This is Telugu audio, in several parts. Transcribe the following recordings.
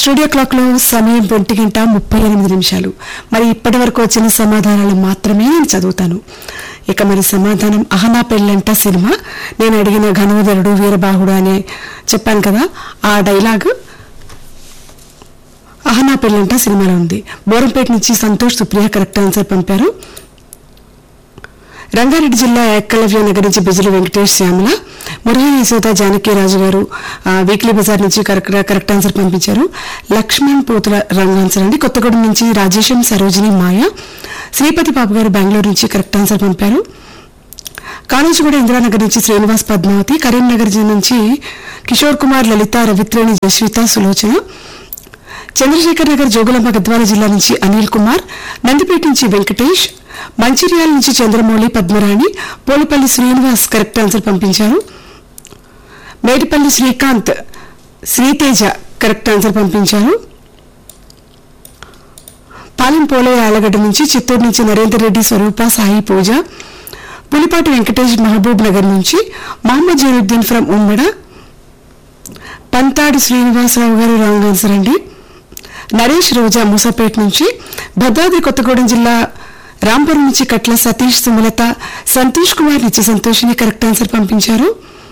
స్టూడియో క్లాక్ లో సమయం ఒంటి గంట ముప్పై ఎనిమిది నిమిషాలు మరి ఇప్పటి వరకు వచ్చిన సమాధానాలు మాత్రమే నేను చదువుతాను ఇక మరి సమాధానం అహనా పెళ్ళంట సినిమా నేను అడిగిన ఘనోదరుడు వీరబాహుడు అనే చెప్పాను కదా ఆ డైలాగ్ అహనా పెళ్ళంట సినిమాలో ఉంది బోరంపేట నుంచి సంతోష్ సుప్రియ కరెక్ట్ ఆన్సర్ పంపారు రంగారెడ్డి జిల్లా ఏకలవ్య నగర్ నుంచి బిజులు వెంకటేష్ శ్యామల మురళీ యశోద జానకీరాజు గారు ఆ, వీక్లీ బజార్ నుంచి కరెక్ట్ కరెక్ట్ ఆన్సర్ పంపించారు లక్ష్మణ్ పోతుల రాంగ్ ఆన్సర్ అండి కొత్తగూడెం నుంచి రాజేశం సరోజిని మాయ శ్రీపతి బాబు గారు బెంగళూరు నుంచి కరెక్ట్ ఆన్సర్ పంపారు కాళేజీగూడ ఇందిరానగర్ నుంచి శ్రీనివాస్ పద్మావతి కరీంనగర్ జి- నుంచి కిషోర్ కుమార్ లలిత రవిత్రేణి జస్విత సులోచన చంద్రశేఖర్ నగర్ జోగులాంబ గద్వాల జిల్లా నుంచి అనిల్ కుమార్ నందిపేట నుంచి వెంకటేష్ మంచిర్యాల నుంచి చంద్రమౌళి పద్మరాణి పోలిపల్లి శ్రీనివాస్ కరెక్ట్ ఆన్సర్ పంపించారు మేడిపల్లి శ్రీకాంత్ శ్రీతేజ కరెక్ట్ ఆన్సర్ పంపించారు పాలెం పోలయ్య ఆలగడ్డ నుంచి చిత్తూరు నుంచి నరేందర్ రెడ్డి స్వరూప సాయి పూజ పులిపాటి వెంకటేష్ మహబూబ్ నగర్ నుంచి మహమ్మద్ జైనుద్దీన్ ఫ్రం ఉమ్మడ పంతాడు శ్రీనివాసరావు గారు రాంగ్ ఆన్సర్ అండి నరేష్ రోజా మూసాపేట నుంచి భద్రాద్రి కొత్తగూడెం జిల్లా రాంపురం నుంచి కట్ల సతీష్ సుమలత సంతోష్ కుమార్ నిత్య సంతోషిని కరెక్ట్ ఆన్సర్ పంపించారు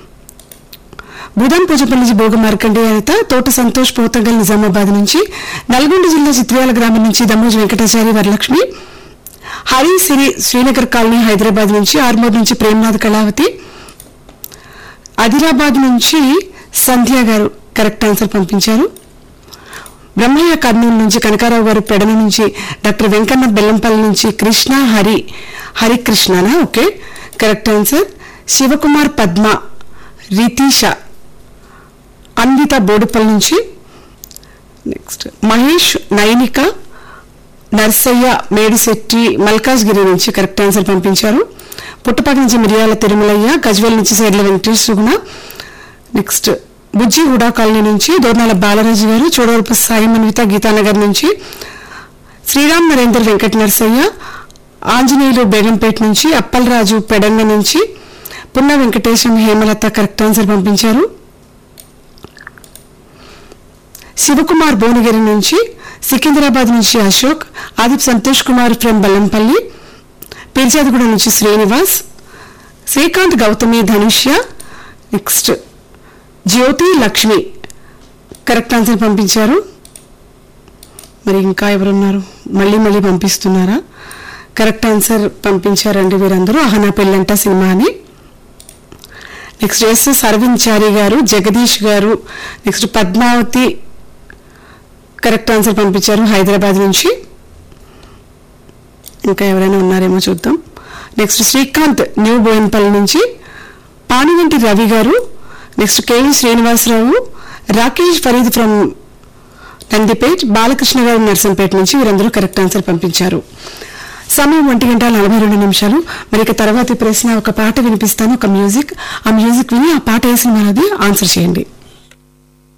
బుధన్ పూజపల్లి నుంచి భోగ మార్కండే అనిత తోట సంతోష్ పోతంగల్ నిజామాబాద్ నుంచి నల్గొండ జిల్లా చిత్రియాల గ్రామం నుంచి దమ్మోజు వెంకటాచారి వరలక్ష్మి హరి సిరి శ్రీనగర్ కాలనీ హైదరాబాద్ నుంచి ఆర్మూర్ నుంచి ప్రేమ్నాథ్ కళావతి ఆదిలాబాద్ నుంచి సంధ్య గారు కరెక్ట్ ఆన్సర్ పంపించారు బ్రహ్మయ్య కర్నూలు నుంచి కనకారావు గారు పెడన నుంచి డాక్టర్ వెంకన్న బెల్లంపల్లి నుంచి కృష్ణ హరి హరికృష్ణనా okay correct answer Sivakumar Padma Ritisha Anvitha Boduppalli నుంచి నెక్స్ట్ మహేష్ నైనిక నర్సయ్య మేడిశెట్టి మల్కాజ్గిరి నుంచి కరెక్ట్ ఆన్సర్ పంపించారు పుట్టపాటి నుంచి మిరియాల తిరుమలయ్య గజ్వేల్ నుంచి Serla Venkatesh Suguna next Bujji HUDA colony నుంచి దోర్నాల బాలరాజు గారు చోడవరపు సాయి మన్విత గీతానగర్ నుంచి శ్రీరామ్ నరేందర్ వెంకట నరసయ్య ఆంజనేయులు బేగంపేట నుంచి అప్పలరాజు పెడంగ నుంచి పున్న వెంకటేశం హేమలత కరెక్ట్ ఆన్సర్ పంపించారు శివకుమార్ భువనగిరి నుంచి సికింద్రాబాద్ నుంచి అశోక్ ఆదిప్ సంతోష్ కుమార్ ఫ్రం బల్లంపల్లి పీర్జాదిగూడ నుంచి Srinivas Srikanth Gautami Dhanushya next Jyothi Lakshmi correct answer పంపించారు మరి ఇంకా ఎవరున్నారు మళ్ళీ మళ్ళీ పంపిస్తున్నారా కరెక్ట్ ఆన్సర్ పంపించారండి వీరందరూ అహనా పెళ్ళంట సినిమా అని నెక్స్ట్ ఎస్ఎస్ అరవింద్ చారి గారు జగదీష్ గారు నెక్స్ట్ పద్మావతి కరెక్ట్ ఆన్సర్ పంపించారు హైదరాబాద్ నుంచి ఇంకా ఎవరైనా ఉన్నారేమో చూద్దాం నెక్స్ట్ శ్రీకాంత్ న్యూ బోయిన్పల్లి నుంచి పానుగంటి రవి గారు next KV Srinivasarao Rakesh Farid from Nandipet Balakrishna గారు నర్సంపేట నుంచి వీరందరూ కరెక్ట్ ఆన్సర్ పంపించారు సమయం ఒంటి గంట నలభై రెండు నిమిషాలు మరి ఇక తర్వాతి ప్రశ్న ఒక పాట వినిపిస్తాను ఒక మ్యూజిక్ ఆ మ్యూజిక్ విని ఆ పాట వేసిన మనది ఆన్సర్ చేయండి